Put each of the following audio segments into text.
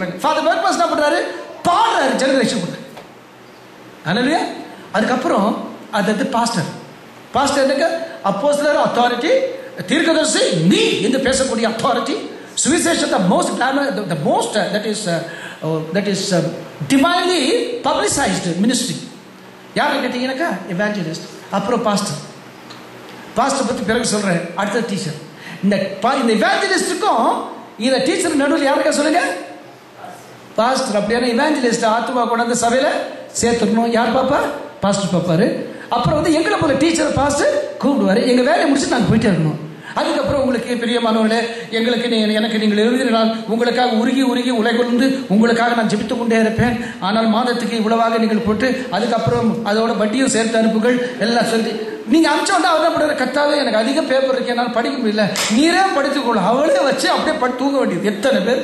பண்றாங்க father Bergmans என்ன பண்றாரு பாடுறாரு ஜெனரேஷன் பண்றாரு அதனால அதுக்கப்புறம் அது அது பாஸ்டர் பாஸ்டர் என்னங்க அப்போஸ்தலர் அத்தாரிட்டி தீர்க்கதரிசி நீ என்று பேசக்கூடிய அத்தாரிட்டி சுவிசேஷம் the most the most that is that is divinely publicised ministry யார் கேட்டீங்கன்னாக்கா எவாஞ்சலிஸ்ட் அப்புறம் பாஸ்டர் பாஸ்டர் பற்றி பிறகு சொல்கிறேன் அடுத்த டீச்சர் இந்த பா- இந்த இவாஞ்சலிஸ்டுக்கும் இந்த டீச்சர் நடுவில் யாருக்கா சொல்லுங்க பாஸ்டர் அப்படியான இவாஞ்சலிஸ்ட் ஆத்மா கொண்டாந்து சபையில் சேர்த்துடணும் யார் பாப்பா பாஸ்டர் பார்ப்பாரு அப்புறம் வந்து எங்களை போல டீச்சர் பாஸ்டர் கூப்பிடுவாரு எங்கள் வேலையை முடிச்சு நாங்கள் போயிட்டே இருக்கணும் அதுக்கப்புறம் உங்களுக்கு பிரியமானவர்களே எங்களுக்கு நீ எனக்கு நீங்கள் எழுதினால் உங்களுக்காக உருகி உருகி உலகிலிருந்து உங்களுக்காக நான் ஜெபித்துக் கொண்டே இருப்பேன் ஆனால் மாதத்துக்கு இவ்வளவாக நீங்கள் போட்டு அதுக்கப்புறம் அதோட வட்டியும் சேர்த்து அனுப்புகள் எல்லாம் சொல்லி நீங்க அமிச்ச உடனே அவர் என்ன பண்றாரு கத்தாவே எனக்கு அதிக பேப்பர் இருக்கு என்னால் படிக்க முடியல நீரே படித்துக்கொள்ள அவளே வச்சு அப்படியே படி தூங்க வேண்டியது எத்தனை பேர்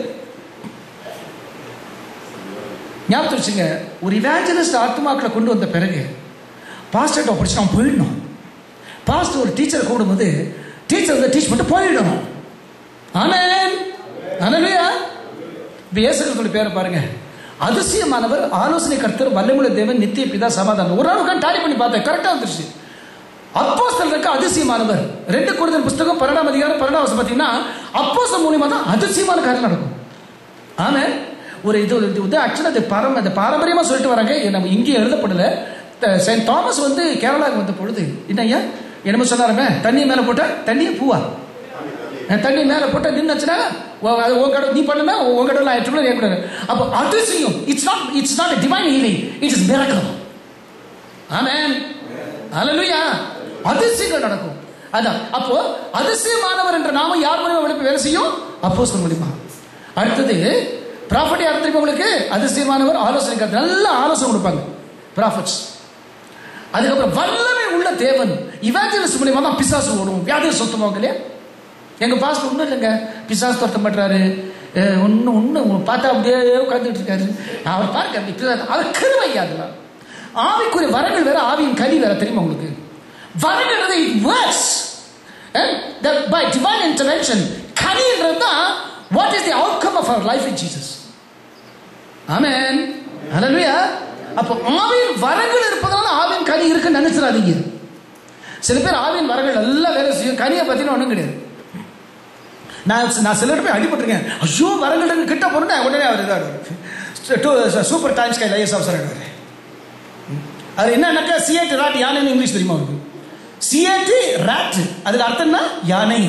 ஞாபகத்து வச்சுங்க ஒரு இவாஞ்சலிஸ்ட் ஆத்மாக்களை கொண்டு வந்த பிறகு பாஸ்டர்கிட்ட படிச்சு அவன் போயிடணும் பாஸ்டர் ஒரு டீச்சரை கூடும்போது டீச்சர் வந்து டீச் பண்ணிட்டு போயிடணும் ஆமென் அனலுயா இப்போ இயேசுகிறிஸ்துவோட பேரை பாருங்க அதிசயமானவர் ஆலோசனை கர்த்தர் வல்லமுள்ள தேவன் நித்திய பிதா சமாதானம் ஒரு நாள் டாலி பண்ணி பார்த்தேன் கரெக்டாக வந்துருச்சு அப்போஸ்தலருக்கு அதிசயமானவர் ரெண்டு குருதன் புஸ்தகம் பன்னெண்டாம் அதிகாரம் பன்னெண்டாம் வருஷம் பார்த்தீங்கன்னா அப்போஸ்தலர் மூலியமா தான் அதிசயமான காரியம் நடக்கும் ஆனா ஒரு இது இது வந்து ஆக்சுவலாக அது பாரம் அது பாரம்பரியமாக சொல்லிட்டு வராங்க இது நம்ம இங்கே எழுதப்படல த- செயின்ட் தாமஸ் வந்து கேரளாவுக்கு வந்த பொழுது என்னய்யா என்னமோ சொன்னாருங்க தண்ணி மேலே போட்டால் தண்ணியே பூவா அஹ் தண்ணி மேலே போட்டால் நின்னுச்சுன்னா உன் அது உன் கடவுள் நீ பண்ணுனா உன் கடவுள் நான் ஏற்றுக்கொள்ள ஏற்கனவே அப்போ அதிசயம் it's not it's not divine healing it's miracle amen hallelujah அதிசயங்கள் நடக்கும் அதான் அப்போ அதிசயமானவர் என்ற நாம யார் மூலியமா வெளிப்ப வேலை செய்யும் அப்போஸ்தலர் மூலியமா அடுத்தது ப்ராஃபட் யார் தெரியுமா உங்களுக்கு அதிசயமானவர் ஆலோசனை கருத்து நல்ல ஆலோசனை கொடுப்பாங்க ப்ராஃபட்ஸ் அதுக்கப்புறம் வல்லமை உள்ள தேவன் இவாஞ்சலிஸ்ட் மூலியமா தான் பிசாசு ஓடும் வியாதியை சுத்தமாங்க இல்லையா எங்க பாஸ்டர் ஒன்றும் இல்லைங்க பிசாசு துரத்த மாட்டாரு ஒன்று ஒன்று பார்த்தா அப்படியே உட்காந்துட்டு இருக்காரு அவர் பாருங்க அப்படி பிசாசு அவர் கிருமையா அதெல்லாம் ஆவிக்குரிய வரங்கள் வேற ஆவியின் கனி வேற தெரியுமா உங்களுக்கு வரங்கிறது it works by divine intervention கனின்றது தான் what is the outcome of our life in Jesus amen hallelujah அப்போ ஆவியின் வரங்கள் இருப்பதனால ஆவியின் கனி இருக்குன்னு நினைச்சிடாதீங்க சில பேர் ஆவியின் வரங்கள் எல்லாம் வேலை செய்யும் கனியை பத்தின ஒன்றும் கிடையாது நான் நான் சிலர் போய் அடிபட்டிருக்கேன் ஐயோ வரங்கள் கிட்ட போனா உடனே அவர் இதாக சூப்பர் டைம்ஸ் கையில் ஐஎஸ் ஆஃபீஸர் ஆகிடுவார் அது என்னன்னாக்கா சிஏடி ராட் யானைன்னு இங்கிலீஷ் தெரியுமா அவருக்கு சிஏடி ராட் அதுக்கு அர்த்தம் என்ன யானை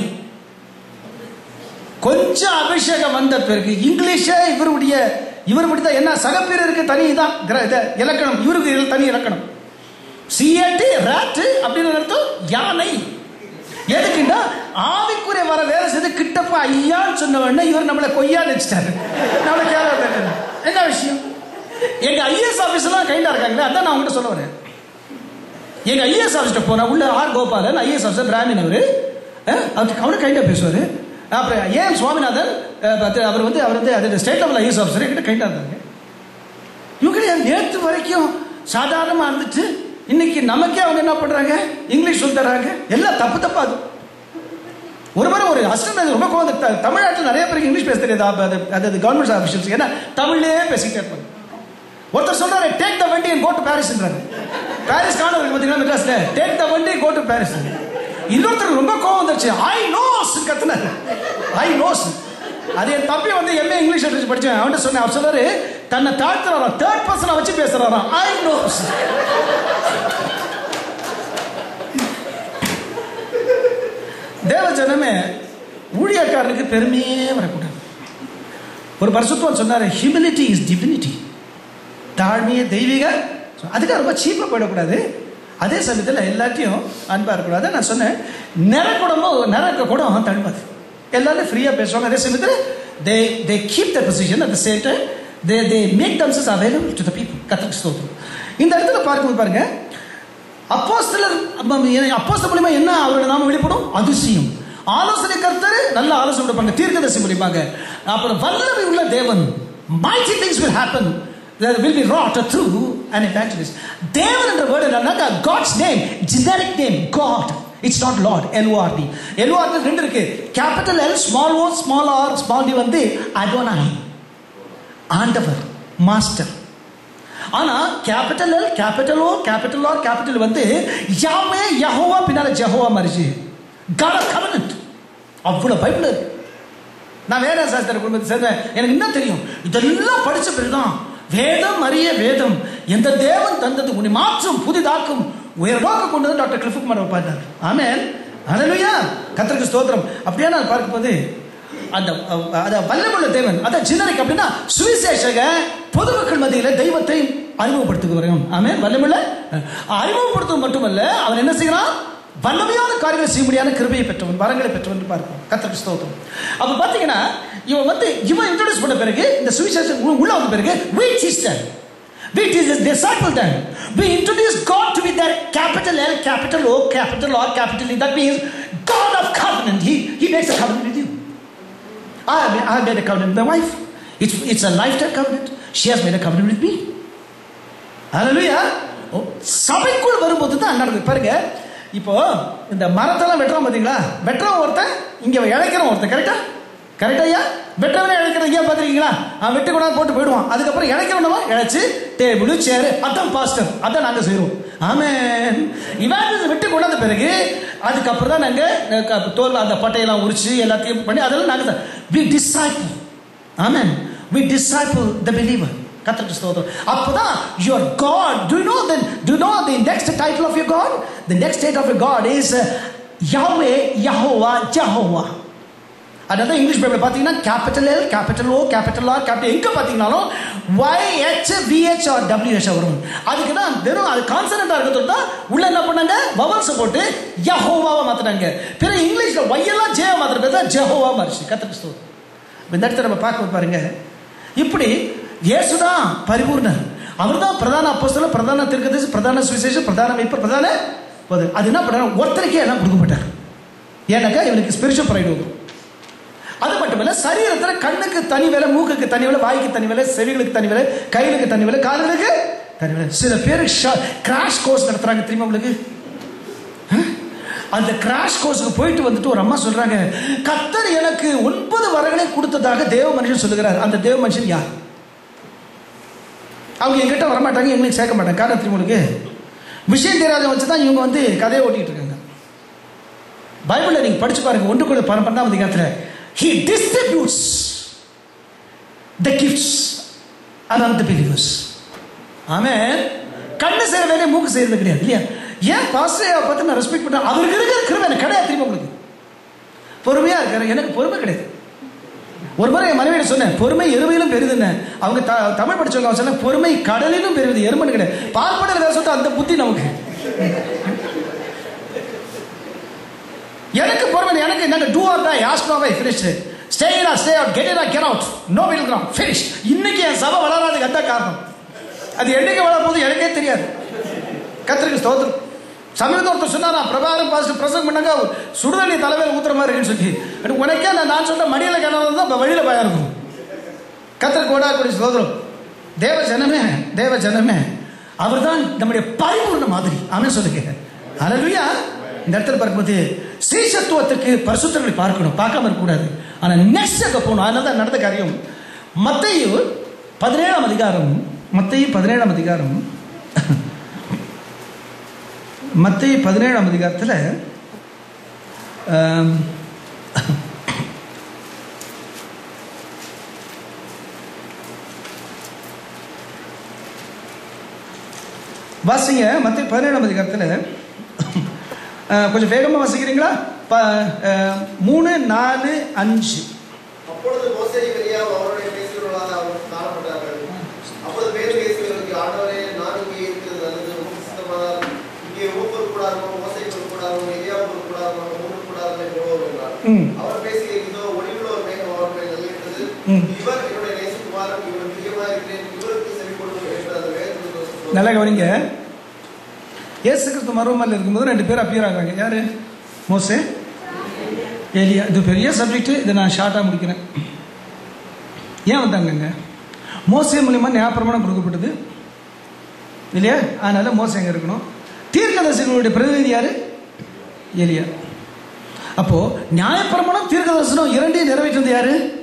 கொஞ்சம் அபிஷேகம் வந்த பிறகு இங்கிலீஷே இவருடைய இவர் தான் என்ன சகப்பீரருக்கு தனி தான் கிர- இது இலக்கணம் இவருக்கு இது தனி இலக்கணம் சிஏடி ராட் அப்படின்னு அர்த்தம் யானை எதுக்குன்னா ஆவிக்குரிய வர வேலை செய்து கிட்டப்ப ஐயான்னு சொன்ன உடனே இவர் நம்மளை கொய்யா நினைச்சிட்டாரு நம்மளை கேரளா கேட்டாரு. என்ன விஷயம் எங்க ஐஏஎஸ் ஆபீஸ்லாம் கைண்டா இருக்காங்களே அதான் நான் உங்ககிட்ட சொல்ல வரேன் எங்க ஐஏஎஸ் ஆஃபீஸ்ட்ட போனா உள்ள R Gopalan IAS officer Brahmin அவரு அஹ், அவருக்கு அவரு கைண்டா பேசுவாரு அப்புறம் ஏன் சுவாமிநாதன் அஹ், பத்து- அவர் வந்து அவர் வந்து அது ஸ்டேட் லெவல் ஐஏஎஸ் ஆஃபீஸர் என்கிட்ட கைண்டா இருந்தாங்க இவங்க நேற்று வரைக்கும் சாதாரணமா இருந்துச்சு இன்னைக்கு நமக்கே அவங்க என்ன பண்றாங்க இங்கிலீஷ் சொல்லி தராங்க எல்லாம் தப்பு தப்பா அது ஒரு முறை ஒரு அசிஸ்டன்ட் ரொம்ப கோவம் வந்து த- தமிழ்நாட்டில் நிறைய பேருக்கு இங்கிலீஷ் பேச தெரியாது அப்ப அது அது கவர்மெண்ட் ஆஃபீஷியல்ஸ் ஏன்னா தமிழ்லயே பேசிக்கிட்டே இருப்பாங்க ஒருத்தர் சொல்றாரு டேக் த வண்டி கோ டு பாரிஸ்ன்றாரு பாரிஸ் காண பார்த்தீங்கன்னா மெட்ராஸ்ல டேக் த வண்டி கோ டு பாரிஸ் இன்னொருத்தர் ரொம்ப கோவம் வந்துருச்சு ஐ நோஸ் கத்துனாரு ஐ நோஸ் அது என் தம்பி வந்து எம்ஏ இங்கிலீஷ் லிட்டரேச்சர் படிச்சேன் அவன்கிட்ட சொன்னேன் அவர் சொல்றாரு தன்னை தாழ்த்துறாராம் தேர்ட் பர்சனை வச்சு பேசுறாராம் ஐ நோஸ் தேவ ஜனமே ஊழியக்காரனுக்கு பெருமையே வரக்கூடாது ஒரு பரிசுத்தம் சொன்னாரு ஹியூமிலிட்டி இஸ் டிவினிட்டி தாழ்மையே தெய்வீக அதுக்காக ரொம்ப சீப்பாக போயிடக்கூடாது அதே சமயத்தில் எல்லாத்தையும் அன்பாக இருக்கக்கூடாது நான் சொன்னேன் நிறக்குடமோ நிறக்க குடம் தழுவாது எல்லாரும் ஃப்ரீயாக பேசுவாங்க அதே சமயத்தில் they they keep the position at the same time they they make themselves available to the people கத்தக்கு ஸ்தோத்திரம் இந்த இடத்துல பார்க்கும்போது பாருங்க அப்போஸ்தலர் அப்போஸ்தலர் மூலியமா என்ன அவரோட நாம வெளிப்படும் அதிசயம் ஆலோசனை கர்த்தர் நல்ல ஆலோசனை கொடுப்பாங்க தீர்க்கதரிசி மூலியமாக அப்புறம் வல்லமை உள்ள தேவன் mighty things will happen that will be wrought through an evangelist தேவன் என்ற வேர்டு என்னன்னா God's name generic name God it's not lord L O R D L O R D ரெண்டு இருக்கு capital L small O small R small D வந்து அடோனாய் ஆண்டவர் master ஆனா capital L capital O capital R capital வந்து யாமே யஹோவா பின்னால ஜெஹோவா மாறிச்சு காட் ஆஃப் கவர்னன்ட் அவ்வளவு பைபிள் இருக்கு நான் வேற சாஸ்திர குடும்பத்தை சேர்ந்தேன் எனக்கு என்ன தெரியும் இதெல்லாம் படிச்ச பிறகுதான் வேதம் அறிய வேதம் எந்த தேவன் தந்தது உன்னை மாற்றும் புதிதாக்கும் உயர்வாக கொண்டு வந்து டாக்டர் கிளிஃபுக்குமார் பாடினார் ஆமேன் அலலுயா கத்தருக்கு ஸ்தோத்திரம் அப்படியே நான் பார்க்கும்போது அந்த அஹ், அத வல்லமுள்ள தேவன் அத ஜெனரிக் அப்படின்னா சுவிசேஷக பொதுமக்கள் மத்தியில் தெய்வத்தை அறிமுகப்படுத்துகிறோம் ஆமென் வல்லமுள்ள அஹ், அறிமுகப்படுத்துவது மட்டுமல்ல அவன் என்ன செய்கிறான் வல்லமையான காரியங்களை செய்ய முடியாத கிருபையை பெற்றவன் வரங்களை பெற்றவன் பார்க்கிறோம் கத்தருக்கு ஸ்தோத்திரம் அப்ப பாத்தீங்கன்னா இவன் வந்து இவன் இன்ட்ரோடியூஸ் பண்ண பிறகு இந்த சுவிசேஷம் உள்ள- உள்ள வந்த பிறகு we teach them we teach this disciple them we introduce God to be that capital L capital O capital R capital E that means God of covenant he he makes a covenant with you I have, I have made a covenant with my wife it's it's a lifetime covenant she has made a covenant with me Hallelujah. ஓ, சபைக்குள் வரும்போது தான் நடக்குது பாருங்க இப்போ இந்த மரத்தெல்லாம் வெட்டுறோம் பார்த்தீங்களா வெட்டுறோம் ஒருத்தன் இங்க இழைக்கிறோம் ஒருத்தன் கரெக்டா கரெக்டா ஐயா வெட்டவனே இழைக்கிறது ஐயா பார்த்துருக்கீங்களா அவன் வெட்டி கொண்டாந்து போட்டு போயிடுவான் அதுக்கப்புறம் இழைக்கிறவனவா இழைச்சு டேபிள் சேரு அதான் பாஸ்டர் அதான் நாங்கள் செய்வோம் ஆமென் இவன் வெட்டி கொண்டாந்த பிறகு அதுக்கப்புறம் தான் நாங்கள் தோல் அந்த பட்டையெல்லாம் உரிச்சு எல்லாத்தையும் பண்ணி அதெல்லாம் நாங்கள் we disciple amen we disciple the believer கத்திரிக்கு ஸ்தோத்திரம் அப்பதான் your god do you know then do you know the next title of your god the next title of your god is uh, yahweh yahweh jehovah அதாவது English Bible பார்த்தீங்கன்னா capital L capital O capital R capital எங்கே பார்த்தீங்கன்னாலும் Y H V H R W H வரும் அதுக்கு தான் வெறும் அது கான்சனண்டாக இருக்கிறது தான் உள்ள என்ன பண்ணாங்க வவல்ஸை போட்டு யஹோவாவை மாற்றினாங்க பிறகு இங்கிலீஷில் ஒய்யெல்லாம் ஜே மாத்திர பேர் தான் ஜெஹோவா மாறிச்சு கத்திரிக்கு ஸ்தோத்திரம் இந்த இடத்துல நம்ம பார்க்க பாருங்க இப்படி இயேசுதான் பரிபூர்ணர் அவர்தான் பிரதான அப்போஸ்தலர் பிரதான திருக்கதரிசி பிரதான சுவிசேஷம் பிரதான மீட்பர் பிரதான போது அது என்ன பண்ணாரு ஒருத்தருக்கே எல்லாம் கொடுக்கப்பட்டார் ஏன்னாக்கா இவனுக்கு ஸ்பிரிச்சுவல் ப்ரைடு வரும் அது மட்டும் இல்ல சரீரத்துல கண்ணுக்கு தனி வேலை மூக்குக்கு தனி வேலை வாய்க்கு தனி வேலை செவிகளுக்கு தனி வேலை கைகளுக்கு தனி வேலை கால்களுக்கு தனி வேலை சில பேர் கிராஷ் கோர்ஸ் நடத்துறாங்க தெரியுமா உங்களுக்கு அஹ்? அந்த கிராஷ் கோர்ஸுக்கு போயிட்டு வந்துட்டு ஒரு அம்மா சொல்றாங்க கத்தர் எனக்கு ஒன்பது வரங்களை கொடுத்ததாக தேவ மனுஷன் சொல்லுகிறார் அந்த தேவ மனுஷன் யார் அவங்க எங்கிட்ட வரமாட்டாங்க எங்களுக்கு சேர்க்க மாட்டாங்க காரணம் தெரியுமா உங்களுக்கு விஷயம் தெரியாத வச்சு தான் இவங்க வந்து கதையை ஓட்டிட்டு இருக்காங்க பைபிளை நீங்க படிச்சு பாருங்க ஒன்று கூட பன்னெண்டாம் அதிகாரத்தில் he distributes the gifts among the believers ஆமென் கண்ணு செய்யற வேலையை மூக்கு செய்யறது கிடையாது இல்லையா ஏன் பாஸ்டரை பார்த்து நான் ரெஸ்பெக்ட் பண்ணேன் அவருக்கு இருக்கிற கிருபை எனக்கு கிடையாது தெரியுமா உங்களுக்கு பொறுமையா இருக்காரு எனக்கு பொறுமை கிடையாது ஒரு முறை என் மனைவியிட சொன்னேன் பொறுமை எருமையிலும் பெரிதுன்னு அவங்க த தமிழ் படிச்சவங்க அவங்க சொன்ன பொறுமை கடலிலும் பெரியது எருமன் கிடையாது பார்ப்பனர் வேலை சொல்லிட்டு அந்த புத்தி நமக்கு எனக்கு பொறுமை எனக்கு என்னங்க do or die ask no why finish stay in stay out get in get out no will ground finish இன்னைக்கு என் சபை வளராதுக்கு அதான் காரணம் அது என்னைக்கு வளர போது எனக்கே தெரியாது கத்திரிக்கு ஸ்தோத்திரம் சமீபத்தில் ஒருத்தர் சொன்னாரா பிரபாரம் பாஸ்ட் பிரசங்கம் பண்ணாங்க சுடுதண்ணி தலைமையில் ஊத்துற மாதிரி இருக்குன்னு சொல்லி அது உனக்கே நான் நான் சொன்ன மடியில் கிணறு தான் இப்ப வழியில் பயம் இருக்கும் கத்திரிக்கு ஓடா கூடிய ஸ்தோத்திரம் தேவ ஜனமே தேவ ஜனமே அவர்தான் நம்முடைய பரிபூர்ண மாதிரி அவன் சொல்லுங்க அலலுயா இந்த இடத்துல பார்க்கும்போது ஸ்ரீசத்துவத்துக்கு பரிசுத்தங்களை பார்க்கணும் பார்க்காம இருக்கக்கூடாது ஆனா நெக்ஸ்ட் அங்கே போகணும் அதனால தான் நடந்த காரியம் மத்தையு பதினேழாம் அதிகாரம் மத்தையு பதினேழாம் அதிகாரம் மத்திய பதினேழாம் அதிகாரத்தில் ஆம், வாசிங்க மத்திய பதினேழாம் அதிகாரத்தில் கொஞ்சம் வேகமாக வாசிக்கிறீங்களா ப அஹ், மூணு நாலு அஞ்சு அப்பொழுது மோசேயும் எலியாவும் அவருடைய பேசுகிறவர்களாக அவர் காணப்பட்டார்கள் அப்பொழுது மேலும் இயேசுவிற்கு ஆண்டவரே நான் இங்கே இருக்கிறது நல்லது உமக்கு சித்தமானால் இங்கே ஊப்பர் கூடாரமோ மோசை கூடாரமோ எலியா கூடாரமோ மூன்று கூடாரங்களை போடுவோம் என்றார் ம் அவர் பேசிய இதோ ஒளிவுள்ள ஒரு மேகம் அவர் மேல் நல்லிட்டது ம். இவர் என்னுடைய நேசகுமாரன் இவர் பிரியமாக இருக்கிறேன் இவருக்கு செவி கொடுக்கும் என்று அந்த வேதத்தில் நல்லா கவனிங்க இயேசு கிறிஸ்து மருவமல்ல இருக்கும்போது ரெண்டு பேர் அப்பியர் ஆகுறாங்க யாரு மோசே ஏலியா இது பெரிய சப்ஜெக்ட் இதை நான் ஷார்ட்டாக முடிக்கிறேன் ஏன் வந்தாங்கங்க மோசே மூலியமா நியாயப்பிரமாணம் கொடுக்கப்பட்டது இல்லையா அதனால மோசே எங்க இருக்கணும் தீர்க்கதரிசிகளுடைய பிரதிநிதி யாரு ஏலியா அப்போ நியாயப்பிரமாணம் தீர்க்கதரிசனம் இரண்டையும் நிறைவேற்றது யாரு